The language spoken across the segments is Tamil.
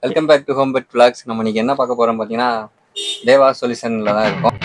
Welcome back to home pet vlogs நம்ம இன்னைக்கு என்ன பார்க்க போறோம் பார்த்தீங்கன்னா தேவா சொல்யூஷன்ல தான் இருக்கோம்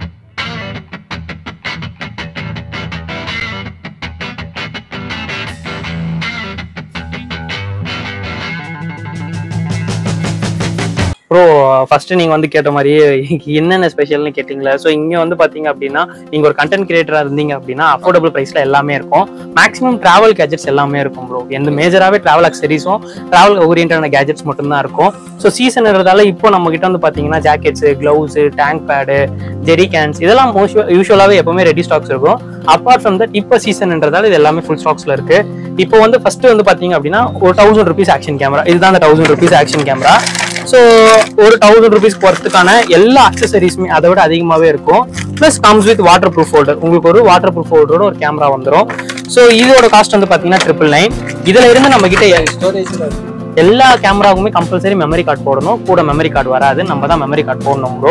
ப்ரோ ஃபர்ஸ்ட் நீங்க வந்து கேட்ட மாதிரியே என்னென்ன ஸ்பெஷல்னு கேட்டிங்களா ஸோ இங்க வந்து பாத்தீங்க அப்படின்னா நீங்க ஒரு கண்டென்ட் கிரியேட்டரா இருந்தீங்க அப்படின்னா அஃபோர்டபுள் பிரைஸ்ல எல்லாமே இருக்கும் மேக்ஸிமம் டிராவல் கேஜெட்ஸ் எல்லாமே இருக்கும் ப்ரோ எந்த மேஜராகவே டிராவல் அக்சரிஸும் டிராவல் ஓரியன்டான கேஜெட்ஸ் மட்டும்தான் இருக்கும் ஸோ சீசன்ன்றதால இப்போ நம்ம கிட்ட வந்து பாத்தீங்கன்னா jackets gloves tank pad jerry cans இதெல்லாம் மோஸ்ட் யூஸ்வலாகவே எப்பவுமே ரெடி ஸ்டாக்ஸ் இருக்கும் அப்பார்ட் ஃப்ரம் தட் இப்போ சீசன்ன்றதால இது எல்லாமே ஃபுல் ஸ்டாக்ஸ்ல இருக்கு இப்போ வந்து ஃபர்ஸ்ட் வந்து பாத்தீங்க அப்படின்னா ஒரு தௌசண்ட் ருபீஸ் ஆக்ஷன் கேமரா இதுதான் அந்த thousand rupees action camera so ஒரு தௌசண்ட் ருபீஸ் போகிறதுக்கான எல்லா அக்சசரிஸுமே அதை விட அதிகமாகவே இருக்கும் plus comes with waterproof holder உங்களுக்கு ஒரு வாட்டர் ப்ரூஃப் ஹோல்டரோட ஒரு கேமரா வந்துடும் ஸோ இதோட காஸ்ட் வந்து பார்த்தீங்கன்னா ட்ரிபிள் நைன் இதில் இருந்து நம்ம கிட்ட ஸ்டோரேஜ்ல எல்லா கேமராவுக்குமே கம்பல்சரி மெமரி கார்டு போடணும் கூட மெமரி கார்டு வராது நம்ம தான் மெமரி கார்டு போடணும் ப்ரோ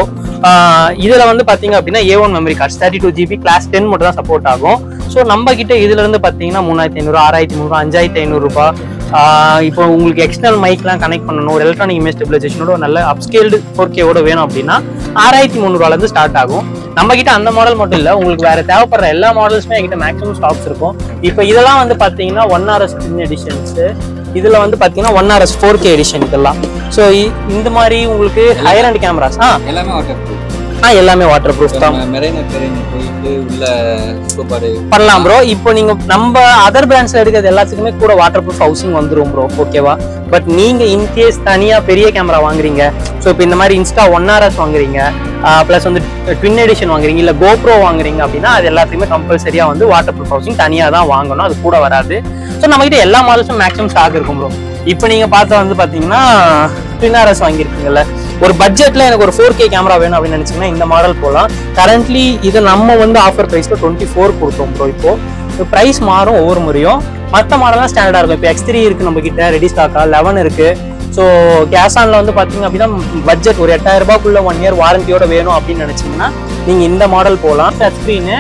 இதில் வந்து பார்த்தீங்க அப்படின்னா A one memory card thirty two GB class ten மட்டும் தான் சப்போர்ட் ஆகும் ஸோ நம்ம கிட்ட இதுல இருந்து பார்த்தீங்கன்னா மூணாயிரத்தி ஐநூறு ஆறாயிரத்தி முந்நூறு அஞ்சாயிரத்தி ஐநூறுரூபா இப்போ உங்களுக்கு எக்ஸ்டர்னல் மைக்லாம் கனெக்ட் பண்ணணும் ஒரு எலக்ட்ரானிக் இமேஜ் ஸ்டெபிலைசேஷனோட ஒரு நல்ல அப்ஸ்கேல்டு ஃபோர் கேவோட வேணும் அப்படின்னா ஆறாயிரத்தி முந்நூறுவாலேருந்து ஸ்டார்ட் ஆகும் நம்ம கிட்ட அந்த மாடல் மட்டும் இல்லை உங்களுக்கு வேற தேவைப்படுற எல்லா மாடல்ஸுமே என்கிட்ட மேக்ஸிமம் ஸ்டாக்ஸ் இருக்கும் இப்போ இதெல்லாம் வந்து பார்த்தீங்கன்னா ஒன் ஆர்எஸ் எடிஷன்ஸ் இதுல வந்து பாத்தீங்கன்னா one RS four K edition இதெல்லாம் ஸோ இந்த மாதிரி உங்களுக்கு ஹையர் அண்ட் கேமராஸ் ஆ எல்லாமே வாட்டர் ப்ரூஃப் ஆ எல்லாமே வாட்டர் ப்ரூஃப் தான் மெரைன பெரைன போயிட்டு உள்ள சூப்பர் பண்ணலாம் ப்ரோ இப்போ நீங்க நம்ம அதர் பிராண்ட்ஸ்ல எடுக்கிறது எல்லாத்துக்குமே கூட வாட்டர் ப்ரூஃப் ஹவுசிங் வந்துரும் ப்ரோ ஓகேவா பட் நீங்க இன்கேஸ் தனியா பெரிய கேமரா வாங்குறீங்க ஸோ இப்போ இந்த மாதிரி இன்ஸ்டா ஒன் ஆர்எஸ் வாங்குறீங்க ப்ளஸ் வந்து ட்வின் எடிஷன் வாங்குறீங்க இல்ல கோப்ரோ வாங்குறீங்க அப்படின்னா அது எல்லாத்துக்குமே கம்பல்சரியா வந்து வாட்டர் ப்ரூஃப் ஹவுசிங் தனியா தான் வாங்கணும் அது கூட வராது ஸோ நம்ம கிட்ட எல்லா மாடல்ஸும் மேக்ஸிமம் ஸ்டாக் இருக்கும் ப்ரோ இப்போ நீங்க பார்த்தா வந்து பாத்தீங்கன்னா ட்வின் ஆர்எஸ் வாங்கியிருக்கீங்கல்ல ஒரு பட்ஜெட்ல எனக்கு ஒரு ஃபோர் கே கேமரா வேணும் அப்படின்னு நினைச்சீங்கன்னா இந்த மாடல் போகலாம் கரண்ட்லி இது நம்ம வந்து ஆஃபர் ப்ரைஸ்ல டுவெண்ட்டி ஃபோர் கொடுத்தோம் ப்ரோ இப்போ ப்ரைஸ் மாறும் ஒவ்வொரு முறையும் மற்ற மாடல்லாம் ஸ்டாண்டர்டா இருக்கும் இப்போ எக்ஸ் த்ரீ இருக்கு நம்ம கிட்ட ரெடி ஸ்டாக்கா லெவன் இருக்கு ஸோ கேஸ் ஆன்ல வந்து பாத்தீங்க அப்படின்னா பட்ஜெட் ஒரு எட்டாயிரம் ரூபாய்க்குள்ள ஒன் இயர் வாரண்டியோட வேணும் அப்படின்னு நினைச்சீங்கன்னா நீங்க இந்த மாடல் போகலாம் டச் ஸ்க்ரீனு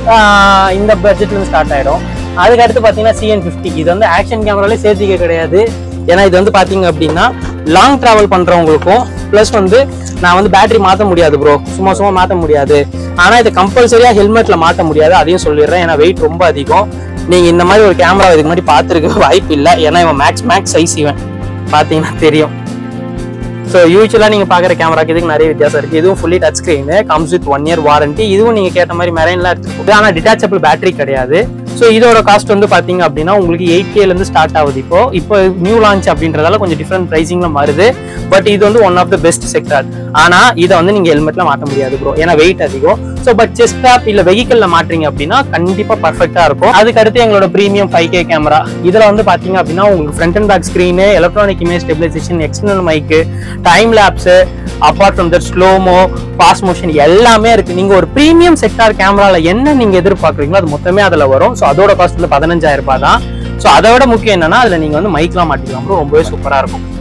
இந்த பட்ஜெட்ல இருந்து ஸ்டார்ட் ஆயிடும் அதுக்கு அடுத்து பாத்தீங்கன்னா சிஎன் ஃபிஃப்டி இது வந்து ஆக்ஷன் கேமராலே சேர்த்திக்க கிடையாது ஏன்னா இது வந்து பாத்தீங்க அப்படின்னா லாங் டிராவல் பண்றவங்களுக்கும் ப்ளஸ் வந்து நான் வந்து பேட்டரி மாற்ற முடியாது ப்ரோ சும்மா சும்மா மாற்ற முடியாது ஆனா இது கம்பல்சரியா ஹெல்மெட்ல மாட்ட முடியாது அதையும் சொல்லிடுறேன் ஏன்னா வெயிட் ரொம்ப அதிகம் நீங்க இந்த மாதிரி ஒரு கேமரா இதுக்கு முன்னாடி பார்த்துருக்க வாய்ப்பு இல்லை ஏன்னா இவன் மேக்ஸ் மேக்ஸ் சைஸ் இவன் பார்த்தீங்கன்னா தெரியும் ஸோ யூஸ்வலாக நீங்கள் பார்க்குற கேமராக்கு இதுக்கு நிறைய வித்தியாசம் இருக்குது இதுவும் fully touch screen comes with one year warranty இதுவும் நீங்கள் கேட்ட மாதிரி மெரைன்லாம் எடுத்துருக்கு ஆனால் டிட்டாச்சபிள் பேட்டரி கிடையாது ஸோ இதோட காஸ்ட் வந்து பார்த்தீங்க அப்படின்னா உங்களுக்கு எயிட் கேலேருந்து ஸ்டார்ட் ஆகுது இப்போ இப்போ நியூ லான்ச் அப்படின்றதால கொஞ்சம் டிஃப்ரெண்ட் ப்ரைஸிங்ல மாறுது பட் இது வந்து one of the best sector ஆனால் இதை வந்து நீங்கள் ஹெல்மெட்ல மாட்ட முடியாது ப்ரோ ஏன்னா வெயிட் அதிகம் ஸோ பட் செஸ்ட் ஸ்டாப் இல்லை வெஹிக்கல்ல மாட்டுறீங்க அப்படின்னா கண்டிப்பாக பர்ஃபெக்டாக இருக்கும் அதுக்கு அடுத்து எங்களோட ப்ரீமியம் ஃபைவ் கே கேமரா இதில் வந்து பார்த்தீங்க அப்படின்னா உங்களுக்கு front and back screen electronic image stabilization external mic time lapse apart from that slomo fast motion எல்லாமே இருக்கு நீங்க ஒரு ப்ரீமியம் செக்டார் கேமரால என்ன நீங்க எதிர்பார்க்குறீங்களோ அது மொத்தமே அதுல வரும் ஸோ அதோட காஸ்ட் வந்து பதினஞ்சாயிரம் ரூபாய் தான் ஸோ அதை விட முக்கியம் என்னன்னா அதுல நீங்க வந்து மைக்லாம் மாட்டிக்கலாம் bro. ரொம்பவே சூப்பரா இருக்கும்